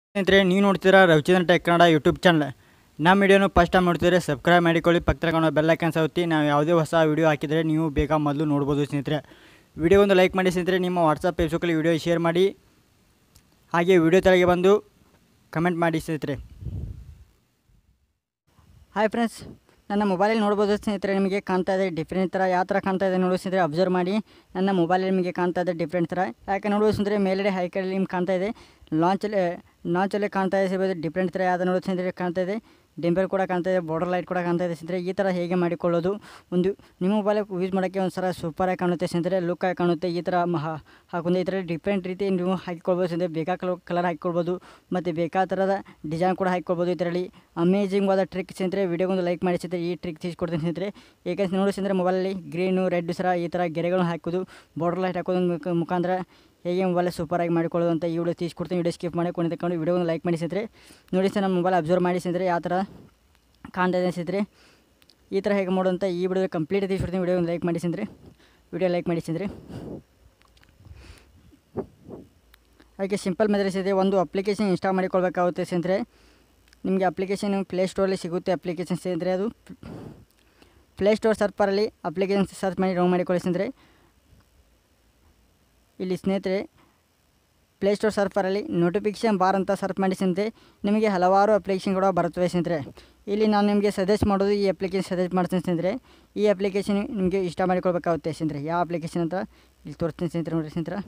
ಸ್ನೇಹಿತರೆ ನೀವು ನೋಡ್ತೀರಾ Ravichandra tech Kannada YouTube channel ನಮ್ಮ ವಿಡಿಯೋನು ಫಸ್ಟ್ ಟೈಮ್ ನೋಡ್ತಿದ್ರೆ ಸಬ್ಸ್ಕ್ರೈಬ್ ಮಾಡಿಕೊಳ್ಳಿ ಪಕ್ಕದ ಕಾಣೋ ಬೆಲ್ ಐಕನ್ ಸೌತಿ ನಾವು ಯಾವುದೇ ಹೊಸ ವಿಡಿಯೋ ಹಾಕಿದರೆ ನೀವು ಬೇಗ ಮೊದಲು ನೋಡ್ಬೋದು ಸ್ನೇಹಿತರೆ ವಿಡಿಯೋ ಒಂದು ಲೈಕ್ ಮಾಡಿ ಸ್ನೇಹಿತರೆ ನಿಮ್ಮ ವಾಟ್ಸಪ್ ಫೇಸ್ಬುಕ್ಕಲ್ಲಿ ವಿಡಿಯೋ ಶೇರ್ ಮಾಡಿ ಹಾಗೆ ವಿಡಿಯೋ ತೆಳಗೆ ಬಂದು ಕಮೆಂಟ್ ಮಾಡಿ ಸ್ನೇಹಿತರೆ ಹಾಯ್ ಫ್ರೆಂಡ್ಸ್ ನನ್ನ ಮೊಬೈಲಲ್ಲಿ ನೋಡ್ಬೋದು ಸ್ನೇಹಿತರೆ ನಿಮಗೆ ಕಾಣ್ತಾ ಇದೆ ಡಿಫ್ರೆಂಟ್ ಥರ ಯಾವ ಥರ ಕಾಣ್ತಾ ಇದೆ ನೋಡಿ ಸ್ನೇಹಿತರೆ ಅಬ್ಸರ್ವ್ ಮಾಡಿ ನನ್ನ ಮೊಬೈಲಲ್ಲಿ ನಿಮಗೆ ಕಾಣ್ತಾ ಇದೆ ಡಿಫ್ರೆಂಟ್ ಥರ ಯಾಕೆ ನೋಡ್ಬೋದು ಸ್ನೇಹಿತರೆ ಮೇಲ್ಗಡೆ ಹೈಕಲ್ಲಿ ನಿಮ್ಗೆ ಕಾಣ್ತಾ ಇದೆ ಲಾಂಚಲ್ಲಿ ಲಾಂಚಲ್ಲಿ ಕಾಣ್ತಾ ಇದೆ ಸಿಗೋದು ಡಿಫ್ರೆಂಟ್ ಥರ ಯಾವ್ದು ನೋಡೋದು ಸ್ನೇಹಿತರೆ ಕಾಣ್ತಾ ಇದೆ ಡಿಂಪಲ್ ಕೂಡ ಕಾಣ್ತಾ ಇದೆ ಬಾರ್ಡರ್ ಲೈಟ್ ಕೂಡ ಕಾಣ್ತಾ ಇದೆ ಸ್ನೇಹಿತರೆ ಈ ಥರ ಹೇಗೆ ಮಾಡಿಕೊಳ್ಳೋದು ಒಂದು ನಿಮ್ಮ ಮೊಬೈಲ್ ಯೂಸ್ ಮಾಡೋಕ್ಕೆ ಒಂದು ಸಲ ಸೂಪರಾಗಿ ಕಾಣುತ್ತೆ ಸ್ನೇಹಿತರೆ ಲುಕ್ ಆಗಿ ಕಾಣುತ್ತೆ ಈ ಥರ ಮ- ಹಾಕೊಂಡು ಈ ಥರ ಡಿಫ್ರೆಂಟ್ ರೀತಿ ನೀವು ಹಾಕಿಕೊಳ್ಬೋದು ಸ್ನೇಹಿತರೆ ಬೇಕಾ ಕಲರ್ ಕಲರ್ ಹಾಕಿಕೊಳ್ಬೋದು ಮತ್ತು ಬೇಕಾದ ಥರದ ಡಿಸೈನ್ ಕೂಡ ಹಾಕಿಕೊಳ್ಬೋದು ಇದರಲ್ಲಿ ಅಮೇಜಿಂಗ್ ಆದ ಟ್ರಿಕ್ ಸ್ನೇಹಿತರೆ ವಿಡಿಯೋಗೊಂದು ಲೈಕ್ ಮಾಡಿ ಸ್ನೇಹಿತರೆ ಈ ಟ್ರಿಕ್ ತಿಳಿಸ್ಕೊಡ್ತೀನಿ ಸ್ನೇಹಿತರೆ ಏಕೆಂದ್ರೆ ನೋಡಿ ಸ್ನೇಹಿತರೆ ಮೊಬೈಲಲ್ಲಿ ಗ್ರೀನು ರೆಡ್ ಸರ ಈ ಥರ ಗೆರೆಗಳನ್ನು ಹಾಕೋದು ಬಾರ್ಡರ್ ಲೈಟ್ ಹಾಕೋದು ಮುಖ- ಮುಖಾಂತರ ಹೇಗೆ ಮೊಬೈಲ್ ಸೂಪರಾಗಿ ಮಾಡಿಕೊಳ್ಳೋದು ಅಂತ ಈ ವಿಡಿಯೋ ತಿಳಿಸ್ಕೊಡ್ತೀನಿ ವಿಡಿಯೋ ಸ್ಕಿಪ್ ಮಾಡಿ ಕೊಂಡು ತಗೊಂಡು ವಿಡಿಯೋವನ್ನು ಲೈಕ್ ಮಾಡಿ ಸ್ನೇಹಿತರೆ ನೋಡಿ ಸರ್ ನಮ್ಮ ಮೊಬೈಲ್ ಅಬ್ಸರ್ವ್ ಮಾಡಿ ಸ್ನೇಹಿತರೆ ಯಾವ ಥರ ಕಾಣ್ತಾ ಇದೆ ಸ್ನೇಹಿತರೆ ಈ ಥರ ಹೇಗೆ ಮಾಡೋದು ಅಂತ ಈ ವಿಡಿಯೋ ಕಂಪ್ಲೀಟ್ ತಿಳಿಸ್ಕೊಡ್ತೀನಿ ವಿಡಿಯೋ ಲೈಕ್ ಮಾಡಿ ಸ್ನೇಹಿತರೆ ವಿಡಿಯೋ ಲೈಕ್ ಮಾಡಿ ಸ್ನೇಹಿತರೆ ಹಾಗೆ ಸಿಂಪಲ್ ಮೆಥಡ್ ಇದೆ ಒಂದು ಅಪ್ಲಿಕೇಶನ್ ಇನ್ಸ್ಟಾಲ್ ಮಾಡಿಕೊಳ್ಬೇಕಾಗುತ್ತೆ ಸ್ನೇಹಿತರೆ ನಿಮಗೆ ಅಪ್ಲಿಕೇಶನ್ ಪ್ಲೇಸ್ಟೋರಲ್ಲಿ ಸಿಗುತ್ತೆ ಅಪ್ಲಿಕೇಶನ್ ಸ್ನೇಹಿತರೆ ಅದು ಪ್ಲೇಸ್ಟೋರ್ ಸರ್ಪರಲ್ಲಿ ಅಪ್ಲಿಕೇಶನ್ ಸರ್ಚ್ ಮಾಡಿ ಡೌನ್ ಮಾಡಿಕೊಳ್ಳಿ ಸ್ನೇಹಿತರೆ ಇಲ್ಲಿ ಸ್ನೇಹಿತರೆ ಪ್ಲೇಸ್ಟೋರ್ ಸರ್ಫರಲ್ಲಿ ನೋಟಿಫಿಕೇಷನ್ ಬಾರ್ ಅಂತ ಸರ್ಚ್ ಮಾಡಿ ಸ್ನೇಹಿತರೆ ನಿಮಗೆ ಹಲವಾರು ಅಪ್ಲಿಕೇಶನ್ ಕೂಡ ಬರುತ್ತವೆ ಸ್ನೇಹಿತರೆ ಇಲ್ಲಿ ನಾನು ನಿಮಗೆ ಸಜೆಸ್ಟ್ ಮಾಡೋದು ಈ ಅಪ್ಲಿಕೇಶನ್ ಸಜೆಸ್ಟ್ ಮಾಡ್ತೀನಿ ಸ್ನೇಹಿತರೆ ಈ ಅಪ್ಲಿಕೇಶನ್ ನಿಮಗೆ ಇಷ್ಟ ಮಾಡಿಕೊಳ್ಬೇಕಾಗುತ್ತೆ ಸ್ನೇಹಿತರೆ ಯಾವ ಅಪ್ಲಿಕೇಶನ್ ಅಂತ ಇಲ್ಲಿ ತೋರಿಸ್ತೀನಿ ಸ್ನೇಹಿತರೆ ನೋಡಿರಿ ಸ್ನೇಹಿತರೆ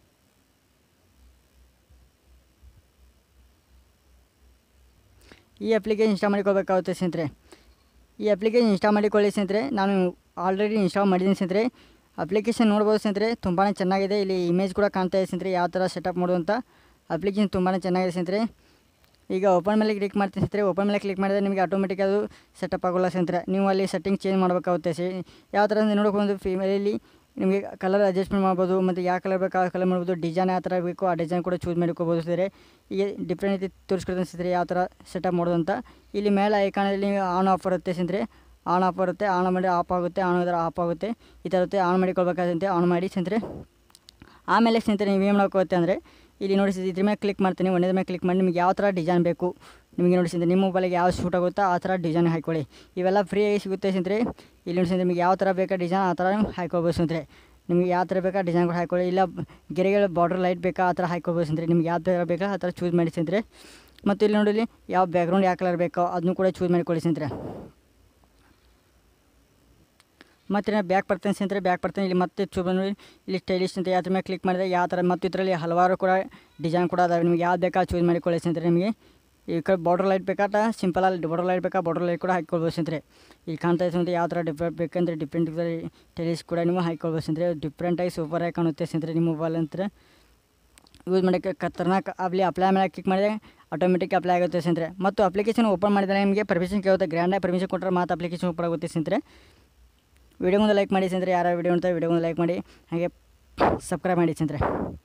ಈ ಅಪ್ಲಿಕೇಶನ್ ಇನ್ಸ್ಟಾಲ್ ಮಾಡಿಕೊಳ್ಬೇಕಾಗುತ್ತೆ ಸ್ನೇಹಿತರೆ ಈ ಅಪ್ಲಿಕೇಶನ್ ಇನ್ಸ್ಟಾಲ್ ಮಾಡಿಕೊಳ್ಳಿ ಸ್ನೇಹಿತರೆ ನಾನು ಆಲ್ರೆಡಿ ಇನ್ಸ್ಟಾಲ್ ಮಾಡಿದ್ದೀನಿ ಸ್ನೇಹಿತರೆ ಅಪ್ಲಿಕೇಶನ್ ನೋಡ್ಬೋದು ಸ್ನೇಹಿತರೆ ತುಂಬಾ ಚೆನ್ನಾಗಿದೆ ಇಲ್ಲಿ ಇಮೇಜ್ ಕೂಡ ಕಾಣ್ತಾ ಇದೆ ಸ್ನೇಹಿತರೆ ಯಾವ ಥರ ಸೆಟಪ್ ಮಾಡೋದು ಅಂತ ಅಪ್ಲಿಕೇಶನ್ ತುಂಬಾ ಚೆನ್ನಾಗಿದೆ ಸ್ನೇಹಿತರೆ ಈಗ ಓಪನ್ ಮೇಲೆ ಕ್ಲಿಕ್ ಮಾಡ್ತೀನಿ ಸ್ನೇಹಿತರೆ ಓಪನ್ ಮೇಲೆ ಕ್ಲಿಕ್ ಮಾಡಿದ್ರೆ ನಿಮಗೆ ಆಟೋಮೆಟಿಕ್ ಅದು ಸೆಟಪ್ ಆಗೋಲ್ಲ ಸ್ನೇಹಿತರೆ ನೀವು ಅಲ್ಲಿ ಸೆಟ್ಟಿಂಗ್ ಚೇಂಜ್ ಮಾಡಬೇಕಾಗುತ್ತೆ ಸೇ ಯಾವ ಥರ ಅಂದರೆ ನೋಡೋಕೆ ಒಂದು ಫೀಮೇಲಲ್ಲಿ ನಿಮಗೆ ಕಲರ್ ಅಡ್ಜಸ್ಟ್ಮೆಂಟ್ ಮಾಡ್ಬೋದು ಮತ್ತು ಯಾವ ಕಲರ್ ಬೇಕು ಆ ಕಲರ್ ಮಾಡ್ಬೋದು ಡಿಸೈನ್ ಯಾವ ಥರ ಬೇಕು ಆ ಡಿಸೈನ್ ಕೂಡ ಚೂಸ್ ಮಾಡ್ಕೋಬೋದು ಸ್ನೇಹಿತರೆ ಈಗ ಡಿಫ್ರೆಂಟ್ ರೀತಿ ತೋರಿಸ್ಕೊಡ್ತೀನಿ ಸ್ನೇಹಿತರೆ ಯಾವ ಥರ ಸೆಟಪ್ ಮಾಡೋದು ಅಂತ ಇಲ್ಲಿ ಮೇಲೆ ಐಕಾನಲ್ಲಿ ಆನ್ ಆಫ್ ಬರುತ್ತೆ ಸ್ನೇಹಿತರೆ ಆನ್ ಆಫ್ ಬರುತ್ತೆ ಆನ್ ಮಾಡಿ ಆಫ್ ಆಗುತ್ತೆ ಆನ್ ಮಾಡಿದ್ರೆ ಆಫ್ ಆಗುತ್ತೆ ಈ ಥರ ಇರುತ್ತೆ ಆನ್ ಮಾಡಿಕೊಳ್ಬೇಕಾಗುತ್ತೆ ಆನ್ ಮಾಡಿ ಸ್ನೇಹಿತರೆ ಆಮೇಲೆ ಸ್ನೇಹಿತರೆ ನೀವು ಏನು ಮಾಡ್ಕೋತ್ತೆ ಅಂದರೆ ಇಲ್ಲಿ ನೋಡಿ ಸ್ನೇಹಿತರೆ ಇದ್ರ ಮೇಲೆ ಕ್ಲಿಕ್ ಮಾಡ್ತೀನಿ ಒಂದೇ ಮೇಲೆ ಕ್ಲಿಕ್ ಮಾಡಿ ನಿಮಗೆ ಯಾವ ಥರ ಡಿಸೈನ್ ಬೇಕು ನಿಮಗೆ ನೋಡಿ ಸ್ನೇಹಿತರೆ ನಿಮ್ಮ ಮೊಬೈಲಿಗೆ ಯಾವ ಸೂಟ್ ಆಗುತ್ತೋ ಆ ಥರ ಡಿಸೈನ್ ಹಾಕೊಳ್ಳಿ ಇವೆಲ್ಲ ಫ್ರೀಯಾಗಿ ಸಿಗುತ್ತೆ ಸ್ನೇಹಿತರೆ ಇಲ್ಲಿ ನೋಡಿ ಸ್ನೇಹಿತರೆ ನಿಮಗೆ ಯಾವ ಥರ ಬೇಕಾ ಡಿಸೈನ್ ಆ ಥರ ಹಾಕೊಳ್ಬೋದು ಸ್ನೇಹಿತರೆ ನಿಮಗೆ ಯಾವ ಥರ ಬೇಕಾ ಡಿಸೈನ್ ಕೂಡ ಹಾಕೊಳ್ಳಿ ಇಲ್ಲ ಗೆರೆಗಳ ಬಾರ್ಡರ್ ಲೈಟ್ ಬೇಕಾ ಆ ಥರ ಹಾಕೊಳ್ಬೋದು ಸ್ನೇಹಿತರೆ ನಿಮ್ಗೆ ಯಾವ ಥರ ಬೇಕಾ ಆ ಥರ ಚೂಸ್ ಮಾಡಿ ಸ್ನೇಹಿತರೆ ಮತ್ತು ಇಲ್ಲಿ ನೋಡಿ ಇಲ್ಲಿ ಯಾವ ಬ್ಯಾಕ್ಗ್ರೌಂಡ್ ಯಾವ ಕಲರ್ ಬೇಕೋ ಅದನ್ನು ಕೂಡ ಚೂಸ್ ಮಾಡಿಕೊಳ್ಳಿ ಸ್ನೇಹಿತರೆ ಮತ್ತು ನಾನು ಬ್ಯಾಕ್ ಬರ್ತೀನಿ ಸ್ನೇಹಿತರೆ ಬ್ಯಾಕ್ ಬರ್ತೀನಿ ಇಲ್ಲಿ ಮತ್ತೆ ಚೂ ಬಂದು ಇಲ್ಲಿ ಸ್ಟೈಲಿಶ್ ಅಂತ ಯಾವ್ದ್ರ ಮೇಲೆ ಕ್ಲಿಕ್ ಮಾಡಿದ್ರೆ ಯಾವ ಥರ ಮತ್ತು ಇದರಲ್ಲಿ ಹಲವಾರು ಕೂಡ ಡಿಸೈನ್ ಕೂಡ ಅದಾವೆ ನಿಮಗೆ ಯಾವ್ದು ಬೇಕಾ ಚೂಸ್ ಮಾಡಿಕೊಳ್ಳಿ ಸ್ನೇಹಿತರೆ ನಿಮಗೆ ಈ ಕಡೆ ಬಾರ್ಡರ್ ಲೈಟ್ ಬೇಕಾಟ ಸಿಂಪಲ್ ಅಲ್ಲಿ ಬಾರ್ಡರ್ ಲೈಟ್ ಬೇಕಾ ಬಾರ್ಡರ್ ಲೈಟ್ ಕೂಡ ಹಾಕ್ಕೊಳ್ಬೋದು ಸ್ನೇಹಿತರೆ ಇಲ್ಲಿ ಕಾಣ್ತಾ ಇದೆ ಯಾವ ಥರ ಡಿಫ್ರೆಂಟ್ ಬೇಕಂದ್ರೆ ಡಿಫ್ರೆಂಟ್ ಟೈಲಿಶ್ ಕೂಡ ನೀವು ಹಾಕ್ಕೊಳ್ಬೋದು ಸ್ನೇಹಿತರೆ ಡಿಫ್ರೆಂಟಾಗಿ ಸೂಪರಾಗಿ ಕಾಣುತ್ತೆ ಸ್ನೇಹಿತರೆ ನಿಮ್ಮ ಮೊಬೈಲ್ ಅಂತ ಯೂಸ್ ಮಾಡೋಕ್ಕೆ ಖತರ್ನಾಕ್ ಅಲ್ಲಿ ಅಪ್ಲೈ ಮೇಲೆ ಕ್ಲಿಕ್ ಮಾಡಿದ್ರೆ ಆಟೋಮೆಟಿಕ್ ಅಪ್ಲೈ ಆಗುತ್ತೆ ಸ್ನೇಹಿತರೆ ಮತ್ತು ಅಪ್ಲಿಕೇಶನ್ ಓಪನ್ ಮಾಡಿದರೆ ನಿಮಗೆ ಪರ್ಮಿಷನ್ ಕೇಳುತ್ತೆ ಗ್ರ್ಯಾಂಡಾಗಿ ಪರ್ಮಿಷನ್ ಕೊಟ್ಟರೆ ಮಾತ್ರ ಅಪ್ಲಿಕೇಶನ್ ಓಪನ್ ಆಗುತ್ತೆ ಸ್ನೇಹಿತರೆ ವಿಡಿಯೋಗೊಂದು ಲೈಕ್ ಮಾಡಿ ಸ್ನೇಹಿತರೆ ಯಾರು ವಿಡಿಯೋ ಅಂತ ವಿಡಿಯೋಗೊಂದು ಲೈಕ್ ಮಾಡಿ ಹಾಗೆ ಸಬ್ಸ್ಕ್ರೈಬ್ ಮಾಡಿ ಸ್ನೇಹಿತರೆ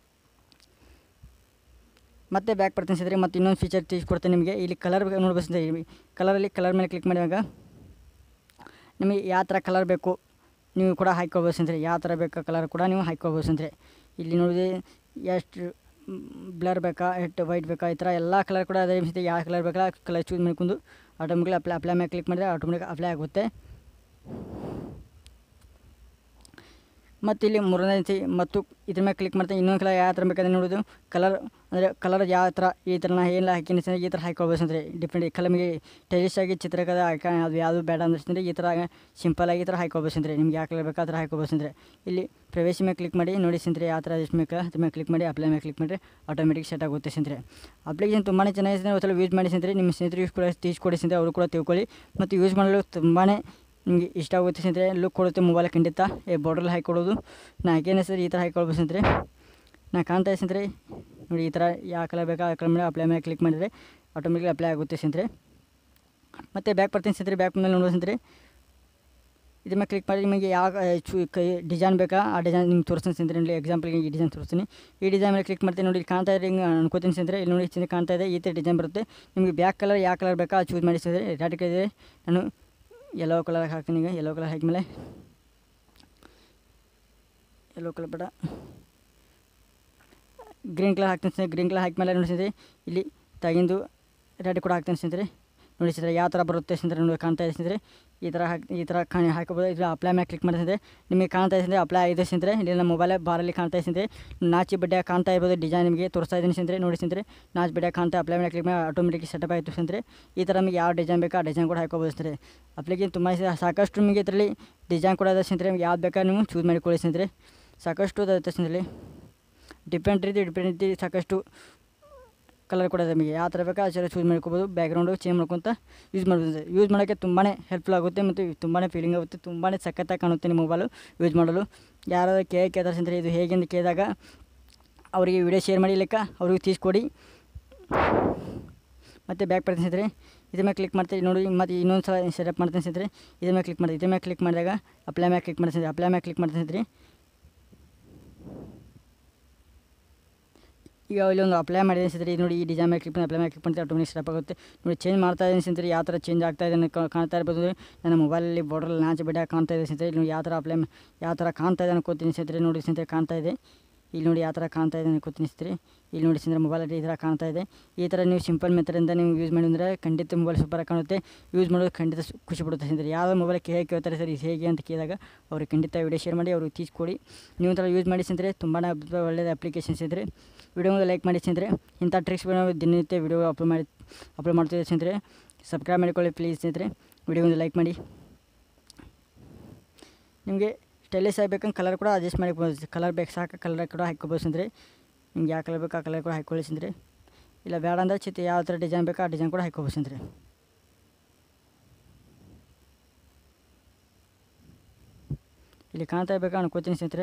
ಮತ್ತೆ ಬ್ಯಾಕ್ ಬರ್ತೀನಿ ಸ್ನೇಹಿತರೆ ಮತ್ತು ಇನ್ನೊಂದು ಫೀಚರ್ ತಿಳಿಸ್ಕೊಡ್ತೀನಿ ನಿಮಗೆ ಇಲ್ಲಿ ಕಲರ್ ನೋಡ್ಬೋದು ಸ್ನೇಹಿತರೆ ಕಲರಲ್ಲಿ ಕಲರ್ ಮೇಲೆ ಕ್ಲಿಕ್ ಮಾಡಿದಾಗ ನಿಮಗೆ ಯಾವ ಥರ ಕಲರ್ ಬೇಕು ನೀವು ಕೂಡ ಹಾಕ್ಕೊಳ್ಬೋದು ಸ್ನೇಹಿತರೆ ಯಾವ ಥರ ಬೇಕು ಕಲರ್ ಕೂಡ ನೀವು ಹಾಕ್ಕೊಳ್ಬೋದು ಸ್ನೇಹಿತರೆ ಇಲ್ಲಿ ನೋಡಿದ್ರೆ ಎಷ್ಟು ಬ್ಲರ್ ಬೇಕಾ ಎಷ್ಟು ವೈಟ್ ಬೇಕಾ ಈ ಥರ ಎಲ್ಲ ಕಲರ್ ಕೂಡ ಅದೇ ಸ್ನೇಹಿತರೆ ಯಾವ ಕಲರ್ ಬೇಕಾ ಕಲರ್ ಚೂಸ್ ಮಾಡ್ಕೊಂಡು ಆಟೋಮೆಟಿಕ್ ಅಪ್ಲೈ ಅಪ್ಲೈ ಮೇಲೆ ಕ್ಲಿಕ್ ಮಾಡಿದ್ರೆ ಆಟೋಮೆಟಿಕ್ ಅಪ್ಲೈ ಆಗುತ್ತೆ ಮತ್ತು ಇಲ್ಲಿ ಮೂರನೇ ರೀತಿ ಮತ್ತು ಇದ್ರ ಮೇಲೆ ಕ್ಲಿಕ್ ಮಾಡ್ತೀನಿ ಇನ್ನೊಂದು ಕಲರ್ ಯಾವ ಥರ ಬೇಕಾದ್ರೆ ನೋಡೋದು ಕಲರ್ ಅಂದರೆ ಕಲರ್ ಯಾವ ಥರ ಈ ಥರ ನಾ ಏನೆಲ್ಲ ಹಾಕಿನಿ ಸ್ನೇಹಿತರೆ ಈ ಥರ ಹಾಕ್ಕೊಳ್ಬೋದು ಸ್ನೇಹಿತರೆ ಡಿಫ್ರೆಂಟ್ ಕಲರ್ ನಮಗೆ ಟೈಲಿಶ್ ಆಗಿ ಚಿತ್ರಕದ ಹಾಕ ಅದು ಯಾವುದು ಬೇಡ ಅಂದ್ರೆ ಸ್ನೇಹಿತರೆ ಈ ಥರ ಸಿಂಪಲ್ ಆಗಿ ಈ ಥರ ಹಾಕ್ಕೊಳ್ಬೋದು ಸ್ನೇಹಿತರೆ ನಿಮ್ಗೆ ಯಾವ ಕಲರ್ ಬೇಕು ಆ ಥರ ಹಾಕ್ಕೊಳ್ಬೋದು ಸ್ನೇಹಿತರೆ ಇಲ್ಲಿ ಪ್ರವೇಶ ಮೇಲೆ ಕ್ಲಿಕ್ ಮಾಡಿ ನೋಡಿ ಸ್ನೇಹಿತರೆ ಯಾವ ಥರ ಎಷ್ಟು ಬೇಕು ಅದ್ರ ಮೇಲೆ ಕ್ಲಿಕ್ ಮಾಡಿ ಅಪ್ಲೈ ಮೇಲೆ ಕ್ಲಿಕ್ ಮಾಡಿದ್ರೆ ಆಟೋಮೆಟಿಕ್ ಸೆಟ್ ಆಗುತ್ತೆ ಸ್ನೇಹಿತರೆ ಅಪ್ಲಿಕೇಶನ್ ತುಂಬಾ ಚೆನ್ನಾಗಿದೆ ಒಂದ್ಸಲ ಯೂಸ್ ಮಾಡಿ ಸ್ನೇಹಿತರೆ ನಿಮ್ಮ ಸ್ನೇಹಿತರು ಯೂಸ್ ಕೂಡ ತೀಸ್ಕೊಡಿ ಸ್ನೇಹಿತರೆ ಅವರು ಕೂಡ ತಿಳ್ಕೊಳ್ಳಿ ಮತ್ತು ಯೂಸ್ ಮಾಡಲು ತುಂಬಾ ನಿಮಗೆ ಇಷ್ಟ ಆಗುತ್ತೆ ಸ್ನೇಹಿತರೆ ಲುಕ್ ಕೊಡುತ್ತೆ ಮೊಬೈಲ್ ಖಂಡಿತ ಏ ಬಾರ್ಡ್ರಲ್ಲಿ ಹಾಕ್ಕೊಡೋದು ನಾ ಹಾಕೇನೆ ಸರ್ ಈ ಥರ ಹಾಕ್ಕೊಳ್ಬೋದು ಸ್ನೇಹಿತರೆ ನಾ ಕಾಣ್ತಾ ಇದೆ ಸ್ನೇಹಿತರೆ ನೋಡಿ ಈ ಥರ ಯಾವ ಕಲರ್ ಬೇಕಾ ಆ ಕಲರ್ ಮೇಲೆ ಅಪ್ಲೈ ಮೇಲೆ ಕ್ಲಿಕ್ ಮಾಡಿದರೆ ಆಟೋಮೆಟಿಕ್ ಅಪ್ಲೈ ಆಗುತ್ತೆ ಸ್ನೇಹಿತರೆ ಮತ್ತು ಬ್ಯಾಕ್ ಬರ್ತೀನಿ ಸ್ನೇಹಿತರೆ ಬ್ಯಾಕ್ ಮೇಲೆ ನೋಡೋದು ಸ್ನೇಹಿತರೆ ಇದ್ರ ಮೇಲೆ ಕ್ಲಿಕ್ ಮಾಡಿ ನಿಮಗೆ ಯಾವ ಚೂ ಕೈ ಡಿಸೈನ್ ಬೇಕಾ ಆ ಡಿಸೈನ್ ನಿಮ್ಗೆ ತೋರಿಸ್ತೀನಿ ಸ್ನೇಹಿತರೆ ಇಲ್ಲಿ ಎಕ್ಸಾಂಪಲ್ಗೆ ಈ ಡಿಸೈನ್ ತೋರಿಸ್ತೀನಿ ಈ ಡಿಸೈನ್ ಮೇಲೆ ಕ್ಲಿಕ್ ಮಾಡ್ತೀನಿ ನೋಡಿ ಇಲ್ಲಿ ಕಾಣ್ತಾ ಇದೆ ಹಿಂಗೆ ಅನ್ಕೋತೀನಿ ಸ್ನೇಹಿತರೆ ಇಲ್ಲಿ ನೋಡಿ ಸ್ನೇಹಿತರೆ ಕಾಣ್ತಾ ಇದೆ ಈ ಥರ ಡಿಸೈನ್ ಬರುತ್ತೆ ನಿಮಗೆ ಬ್ಯಾಕ್ ಕಲರ್ ಯಾವ ಕಲರ್ ಬೇಕಾ ಚೂಸ್ ಮಾಡಿ ಸ್ನೇಹಿತರೆ ರೆಡ್ ಇದೆ ನಾನು ಯೆಲ್ಲೋ ಕಲರ್ ಹಾಕ್ತೀನಿ ಈಗ ಯೆಲ್ಲೋ ಕಲರ್ ಹಾಕಿದ್ಮೇಲೆ ಯೆಲ್ಲೋ ಕಲರ್ ಬೇಡ ಗ್ರೀನ್ ಕಲರ್ ಹಾಕ್ತೀನಿ ಸ್ನೇಹಿತರೆ ಗ್ರೀನ್ ಕಲರ್ ಹಾಕಿದ್ಮೇಲೆ ನೋಡಿ ಸ್ನೇಹಿತರೆ ಇಲ್ಲಿ ತೆಗೆದು ರೆಡ್ ಕೂಡ ಹಾಕ್ತೀನಿ ಸ್ನೇಹಿತರೆ ನೋಡಿ ಸ್ನೇಹಿತರೆ ಯಾವ ಥರ ಬರುತ್ತೆ ಸ್ನೇಹಿತರೆ ನೋಡಿ ಕಾಣ್ತಾ ಇದೆ ಸ್ನೇಹಿತರೆ ಈ ಥರ ಹಾಕಿ ಈ ಥರ ಕಾಣಿ ಹಾಕಬೋದು ಇದು ಅಪ್ಲೈ ಮೇಲೆ ಕ್ಲಿಕ್ ಮಾಡಿದ್ರೆ ನಿಮಗೆ ಕಾಣ್ತಾ ಇದೆ ಸ್ನೇಹಿತರೆ ಅಪ್ಲೈ ಆಗಿದೆ ಸ್ನೇಹಿತರೆ ಇಲ್ಲಿ ನಮ್ಮ ಮೊಬೈಲ್ ಬಾರಲ್ಲಿ ಕಾಣ್ತಾ ಇದೆ ಸ್ನೇಹಿತರೆ ನಾಚಿ ಬಡ್ಡೆ ಕಾಣ್ತಾ ಇರ್ಬೋದು ಡಿಸೈನ್ ನಿಮಗೆ ತೋರಿಸ್ತಾ ಇದ್ದೀನಿ ಸ್ನೇಹಿತರೆ ನೋಡಿ ಸ್ನೇಹಿತರೆ ನಾಚಿ ಬಡ್ಡೆ ಕಾಣ್ತಾ ಅಪ್ಲೈ ಮೇಲೆ ಕ್ಲಿಕ್ ಮಾಡಿ ಆಟೋಮೆಟಿಕ್ ಸೆಟಪ್ ಆಯಿತು ಸ್ನೇಹಿತರೆ ಈ ಥರ ನಮಗೆ ಯಾವ ಡಿಸೈನ್ ಬೇಕೋ ಆ ಡಿಸೈನ್ ಕೂಡ ಹಾಕೋಬೋದು ಸ್ನೇಹಿತರೆ ಅಪ್ಲಿಕೇಶನ್ ತುಂಬ ಇದೆ. ಸಾಕಷ್ಟು ನಿಮಗೆ ಇದರಲ್ಲಿ ಡಿಸೈನ್ ಕೂಡ ಇದೆ ಸ್ನೇಹಿತರೆ ನಿಮ್ಗೆ ಯಾವ್ದು ಬೇಕಾದ್ರೆ ನೀವು ಚೂಸ್ ಮಾಡಿಕೊಳ್ಳಿ ಸ್ನೇಹಿತರೆ ಸಾಕಷ್ಟು ಇರುತ್ತೆ ಸ್ನೇಹಿತರೆ ಡಿಪೆಂಡ್ ರೀತಿ ಡಿಪೆಂಡ್ ರೀತಿ ಸಾಕಷ್ಟು ಕಲರ್ ಕೂಡ ಇದೆ ನಿಮಗೆ ಯಾವ ಥರ ಬೇಕಾ ಆ ಥರ ಚೂಸ್ ಮಾಡ್ಕೋಬೋದು ಬ್ಯಾಕ್ಗ್ರೌಂಡು ಚೇಂಜ್ ಮಾಡ್ಕೊತ ಯೂಸ್ ಮಾಡ್ಬೋದು ಯೂಸ್ ಮಾಡೋಕ್ಕೆ ತುಂಬಾ ಹೆಲ್ಪ್ಫುಲ್ ಆಗುತ್ತೆ ಮತ್ತು ತುಂಬಾ ಫೀಲಿಂಗ್ ಆಗುತ್ತೆ ತುಂಬಾ ಸಖತ್ತಾಗಿ ಕಾಣುತ್ತೆ ನಿಮ್ಮ ಮೊಬೈಲು ಯೂಸ್ ಮಾಡಲು ಯಾರಾದರೂ ಕೇ ಕೇಳ್ತಾರೆ ಸ್ನೇಹಿತರೆ ಇದು ಹೇಗೆ ಅಂತ ಕೇಳಿದಾಗ ಅವರಿಗೆ ವಿಡಿಯೋ ಶೇರ್ ಮಾಡಿ ಲೆಕ್ಕ ಅವ್ರಿಗೆ ತೀಸ್ಕೊಡಿ ಮತ್ತು ಬ್ಯಾಕ್ ಬರ್ತೀನಿ ಸ್ನೇಹಿತರೆ ಇದ್ರ ಮೇಲೆ ಕ್ಲಿಕ್ ಮಾಡ್ತೀವಿ ನೋಡಿ ಮತ್ತು ಇನ್ನೊಂದು ಸಲ ಸೆಟಪ್ ಮಾಡ್ತೀನಿ ಸ್ನೇಹಿತರೆ ಇದ್ರ ಮೇಲೆ ಕ್ಲಿಕ್ ಮಾಡಿ ಇದ್ರ ಮೇಲೆ ಕ್ಲಿಕ್ ಮಾಡಿದಾಗ ಅಪ್ಲೈ ಮೇಲೆ ಕ್ಲಿಕ್ ಮಾಡ್ತೀನಿ ಅಪ್ಲೈ ಮೇಲೆ ಕ್ಲಿಕ್ ಮಾಡ್ತೀನಿ ಸ್ನೇಹಿತರೆ ಈಗ ಇಲ್ಲಿ ಒಂದು ಅಪ್ಲೈ ಮಾಡಿದ್ದೀನಿ ಸ್ನೇಹಿತರೆ ಇದು ನೋಡಿ ಈ ಡಿಸೈನ್ ಮೇಲೆ ಕ್ಲಿಕ್ ಮಾಡಿ ಅಪ್ಲೈ ಮೇಲೆ ಕ್ಲಿಕ್ ಮಾಡ್ತೀವಿ ಆಟೋಮೆಟಿಕ್ ಸ್ಟಾಪ್ ಆಗುತ್ತೆ ನೋಡಿ ಚೇಂಜ್ ಮಾಡ್ತಾ ಇದ್ದೀನಿ ಸ್ನೇಹಿತರೆ ಯಾವ ಥರ ಚೇಂಜ್ ಆಗ್ತಾ ಇದೆ ಅನ್ನೋ ಕಾ- ಕಾಣ್ತಾ ಇರ್ಬೋದು ನನ್ನ ಮೊಬೈಲಲ್ಲಿ ಬಾರ್ಡ್ರಲ್ಲಿ ನಾಚ ಬಿಡ ಕಾಣ್ತಾ ಇದೆ ಸ್ನೇಹಿತರೆ ಇಲ್ಲಿ ನೋಡಿ ಯಾವ ಥರ ಅಪ್ಲೈ ಯಾವ ಥರ ಕಾಣ್ತಾ ಇದೆ ಅನ್ಕೋತೀನಿ ಸ್ನೇಹಿತರೆ ನೋಡಿ ಸ್ನೇಹಿತರೆ ಕಾಣ್ತಾ ಇದೆ ಇಲ್ಲಿ ನೋಡಿ ಯಾವ ಥರ ಕಾಣ್ತಾ ಇದೆ ಅನ್ಕೋತೀನಿ ಸ್ನೇಹಿತರೆ ಇಲ್ಲಿ ನೋಡಿ ಸ್ನೇಹಿತರೆ ಮೊಬೈಲಲ್ಲಿ ಈ ಥರ ಕಾಣ್ತಾ ಇದೆ ಈ ಥರ ನೀವು ಸಿಂಪಲ್ ಮೆಥಡಿಂದ ನೀವು ಯೂಸ್ ಮಾಡಿದ್ರೆ ಖಂಡಿತ ಮೊಬೈಲ್ ಸೂಪರ್ ಕಾಣುತ್ತೆ ಯೂಸ್ ಮಾಡೋದು ಖಂಡಿತ ಸು- ಖುಷಿ ಪಡುತ್ತೆ ಸ್ನೇಹಿತರೆ ಯಾವ ಮೊಬೈಲ್ ಹೇಗೆ ಕೇಳ್ತಾರೆ ಸರ್ ಇದು ಹೇಗೆ ಅಂತ ಕೇಳಿದಾಗ ಅವ್ರಿಗೆ ಖಂಡಿತ ವಿಡಿಯೋ ಶೇರ್ ಮಾಡಿ ಅವ್ರಿಗೆ ತೀಸ್ಕೊಡಿ ನೀವು ಥರ ಯೂಸ್ ಮಾಡಿ ಸ್ನೇಹಿತರೆ ತುಂಬಾ ಒಳ್ಳೆಯದು ಅಪ್ಲಿಕೇಶನ್ಸ್ ಇದ್ದರೆ ವಿಡಿಯೋ ಲೈಕ್ ಮಾಡಿ ಸ್ನೇಹಿತರೆ ಇಂಥ ಟ್ರಿಕ್ಸ್ ದಿನನಿತ್ಯ ವಿಡಿಯೋ ಅಪ್ಲೋಡ್ ಮಾಡಿ ಅಪ್ಲೋಡ್ ಮಾಡ್ತಿದ್ದೆ ಸ್ನೇಹಿತರೆ ಸಬ್ಸ್ಕ್ರೈಬ್ ಮಾಡಿಕೊಳ್ಳಿ ಪ್ಲೀಸ್ ಸ್ನೇಹಿತರೆ ವಿಡಿಯೋ ಒಂದು ಲೈಕ್ ಮಾಡಿ ನಿಮಗೆ ಸ್ಟೈಲಿಶ್ ಆಗಬೇಕಂದ್ರೆ ಕಲರ್ ಕೂಡ ಅಡ್ಜಸ್ಟ್ ಮಾಡಿಕೊಬೋದು ಕಲರ್ ಬೇಕು ಸಾಕು ಕಲರ್ ಕೂಡ ಹಾಕ್ಕೋಬೋದು ಸ್ನೇಹಿತರೆ ನಿಮ್ಗೆ ಯಾವ ಕಲರ್ ಬೇಕು ಆ ಕಲರ್ ಕೂಡ ಹಾಕ್ಕೊಳ್ಳಿ ಸ್ನೇಹಿತರೆ ಇಲ್ಲ ಬೇಡ ಅಂದ್ರೆ ಚಿತ್ತ ಯಾವ ಥರ ಡಿಸೈನ್ ಬೇಕೋ ಆ ಡಿಸೈನ್ ಕೂಡ ಹಾಕ್ಕೋಬೋದು ಸ್ನೇಹಿತರೆ ಇಲ್ಲಿ ಕಾಣ್ತಾ ಇರ್ಬೇಕು ಅನ್ಕೋತೀನಿ ಸ್ನೇಹಿತರೆ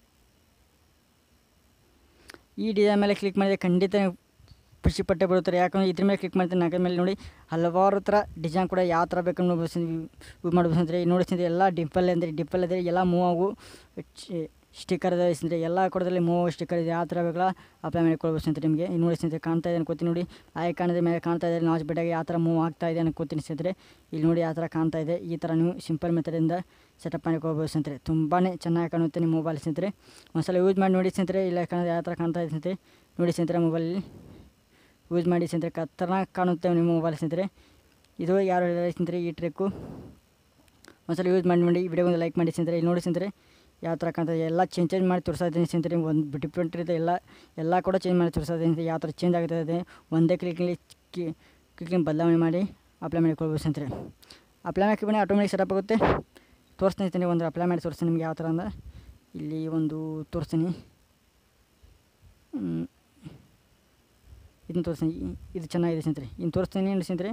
ಈ ಡಿಸೈನ್ ಮೇಲೆ ಕ್ಲಿಕ್ ಮಾಡಿದರೆ ಖಂಡಿತ ನೀವು ಖುಷಿ ಪಟ್ಟೆ ಬರುತ್ತಾರೆ ಯಾಕಂದರೆ ಇದ್ರ ಮೇಲೆ ಕ್ಲಿಕ್ ಮಾಡ್ತೀನಿ ನಾಲ್ಕರ ಮೇಲೆ ನೋಡಿ ಹಲವಾರು ಥರ ಡಿಸೈನ್ ಕೂಡ ಯಾವ ಥರ ಬೇಕು ನೋಡಿ ಯೂಸ್ ಮಾಡ್ಬೋದು ಅಂದರೆ ನೋಡಿ ಸ್ನೇಹಿತರೆ ಎಲ್ಲ ಡಿಂಪಲ್ ಅಂದರೆ ಡಿಂಪಲ್ ಇದೆ ಎಲ್ಲ ಮೂವ್ ಆಗು ಸ್ಟಿಕ್ಕರ್ ಇದೆ ಸ್ನೇಹಿತರೆ ಎಲ್ಲ ಕೊಡೋದ್ರಲ್ಲಿ ಮೂವ್ ಸ್ಟಿಕ್ಕರ್ ಇದೆ ಯಾವ ಥರ ಬೇಕಲ್ಲ ಅಪ್ಲೈ ಮಾಡಿಕೊಳ್ಬೋದು ಸ್ನೇಹಿತರೆ ನಿಮಗೆ ಇಲ್ಲಿ ನೋಡಿ ಸ್ನೇಹಿತರೆ ಕಾಣ್ತಾ ಇದೆ ಅನ್ಕೋತೀನಿ ನೋಡಿ ಆಯ್ ಕಾಣಿದ ಮೇಲೆ ಕಾಣ್ತಾ ಇದೆ ನಾಚ್ ಬಿಟ್ಟಾಗ ಯಾವ ಥರ ಮೂವ್ ಆಗ್ತಾ ಇದೆ ಅನ್ಕೋತೀನಿ ಸ್ನೇಹಿತರೆ ಇಲ್ಲಿ ನೋಡಿ ಯಾವ ಥರ ಕಾಣ್ತಾ ಇದೆ ಈ ಥರ ನೀವು ಸಿಂಪಲ್ ಮೆಥಡಿಂದ ಸೆಟಪ್ ಮಾಡಿಕೊಳ್ಬೋದು ಸ್ನೇಹಿತರೆ ತುಂಬಾ ಚೆನ್ನಾಗಿ ಕಾಣುತ್ತೆ ನಿಮ್ಮ ಮೊಬೈಲ್ ಸ್ನೇಹಿತರೆ ಒಂದ್ಸಲ ಯೂಸ್ ಮಾಡಿ ನೋಡಿ ಸ್ನೇಹಿತರೆ ಇಲ್ಲ ಕಾಣೋದು ಯಾವ ಥರ ಕಾಣ್ತಾ ಇದೆ ಸ್ನೇಹಿತರೆ ನೋಡಿ ಸ್ನೇಹಿತರೆ ಮೊಬೈಲಲ್ಲಿ ಯೂಸ್ ಮಾಡಿ ಸ್ನೇಹಿತರೆ ಖತರ್ನಾಕ್ ಕಾಣುತ್ತೆ ನಿಮ್ಮ ಮೊಬೈಲ್ ಸ್ನೇಹಿತರೆ ಇದು ಯಾರು ಹೇಳಿದ್ದಾರೆ ಸ್ನೇಹಿತರೆ ಈ ಟ್ರಿಕ್ಕು ಒಂದ್ಸಲ ಯೂಸ್ ಮಾಡಿ ನೋಡಿ ವಿಡಿಯೋ ಒಂದು ಲೈಕ್ ಮಾಡಿ ಸ್ನೇಹಿತರೆ ಇಲ್ಲಿ ನೋಡಿ ಸ್ನೇಹಿತರೆ ಯಾವ ಥರ ಕಾಣ್ತದೆ ಎಲ್ಲ ಚೇಂಜ್ ಚೇಂಜ್ ಮಾಡಿ ತೋರಿಸ್ತಾ ಇದ್ದೀನಿ ಸ್ನೇಹಿತರೆ ಒಂದು ಡಿಫ್ರೆಂಟ್ ಇರುತ್ತೆ ಎಲ್ಲ ಎಲ್ಲ ಕೂಡ ಚೇಂಜ್ ಮಾಡಿ ತೋರಿಸ್ತಾ ಇದ್ದೀನಿ ಯಾವ ಥರ ಚೇಂಜ್ ಆಗ್ತಾ ಇದೆ ಒಂದೇ ಕ್ಲಿಕ್ಲಿ ಕ್ಲಿಕ್ಲಿಂಗ್ ಬದಲಾವಣೆ ಮಾಡಿ ಅಪ್ಲೈ ಮಾಡಿಕೊಳ್ಬೋದು ಸ್ನೇಹಿತರೆ ಅಪ್ಲೈ ಮಾಡಿ ಬನ್ನಿ ಆಟೋಮೆಟಿಕ್ ಸೆಟಪ್ ಆಗುತ್ತೆ ತೋರಿಸ್ತೀನಿ ಸ್ನೇಹಿತರೆ ಒಂದು ಅಪ್ಲೈ ಮಾಡಿ ತೋರಿಸ್ತೀನಿ ನಿಮ್ಗೆ ಯಾವ ಥರ ಅಂದ್ರೆ ಇಲ್ಲಿ ಒಂದು ತೋರಿಸ್ತೀನಿ ಹ್ಮ್. ಇದನ್ನ ತೋರಿಸ್ತೀನಿ ಇ- ಇದು ಚೆನ್ನಾಗಿದೆ ಸ್ನೇಹಿತರೆ ಇನ್ನು ತೋರಿಸ್ತೀನಿ ಏನು ಸ್ನೇಹಿತರೆ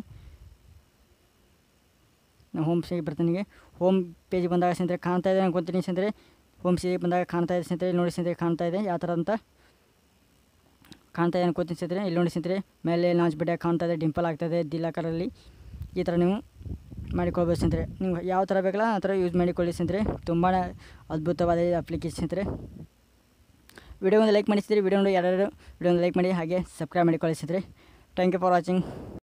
ನಾನು ಹೋಮ್ ಪೇಜಿಗೆ ಬರ್ತೀನಿ ಹೋಮ್ ಪೇಜಿಗೆ ಬಂದಾಗ ಸ್ನೇಹಿತರೆ ಕಾಣ್ತಾ ಇದೆ ಅನ್ಕೊಂತೀನಿ ಸ್ನೇಹಿತರೆ ಹೋಮ್ ಪೇಜಿಗೆ ಬಂದಾಗ ಕಾಣ್ತಾ ಇದೆ ಸ್ನೇಹಿತರೆ ಇಲ್ಲಿ ನೋಡಿ ಸ್ನೇಹಿತರೆ ಕಾಣ್ತಾ ಇದೆ ಯಾವ ಥರ ಅಂತ ಕಾಣ್ತಾ ಇದೆ ಅನ್ಕೋತೀನಿ ಸ್ನೇಹಿತರೆ ಇಲ್ಲಿ ನೋಡಿ ಸ್ನೇಹಿತರೆ ಮೇಲೆ ಲಾಂಚ್ ಬಿಡ ಕಾಣ್ತಾ ಇದೆ ಡಿಂಪಲ್ ಆಗ್ತಾಯಿದೆ ದಿಲ್ಲ ಕಲರಲ್ಲಿ ಈ ಥರ ನೀವು ಮಾಡಿಕೊಳ್ಬೋದು ಸ್ನೇಹಿತರೆ ನೀವು ಯಾವ ಥರ ಬೇಕಲ್ಲ ಆ ಥರ ಯೂಸ್ ಮಾಡಿಕೊಳ್ಳಿ ಸ್ನೇಹಿತರೆ ತುಂಬಾ ಅದ್ಭುತವಾದ ಅಪ್ಲಿಕೇಶನ್ ಸ್ನೇಹಿತರೆ ವಿಡಿಯೋ ಒಂದು ಲೈಕ್ ಮಾಡಿ ಸ್ನೇಹಿತರೆ ವಿಡಿಯೋ ನೋಡಿ ಯಾರ್ಯಾರು ವಿಡಿಯೋ ಒಂದು ಲೈಕ್ ಮಾಡಿ ಹಾಗೆ ಸಬ್ಸ್ಕ್ರೈಬ್ ಮಾಡಿಕೊಳ್ಳಿ ಸ್ನೇಹಿತರೆ ಥ್ಯಾಂಕ್ ಯು ಫಾರ್ ವಾಚಿಂಗ್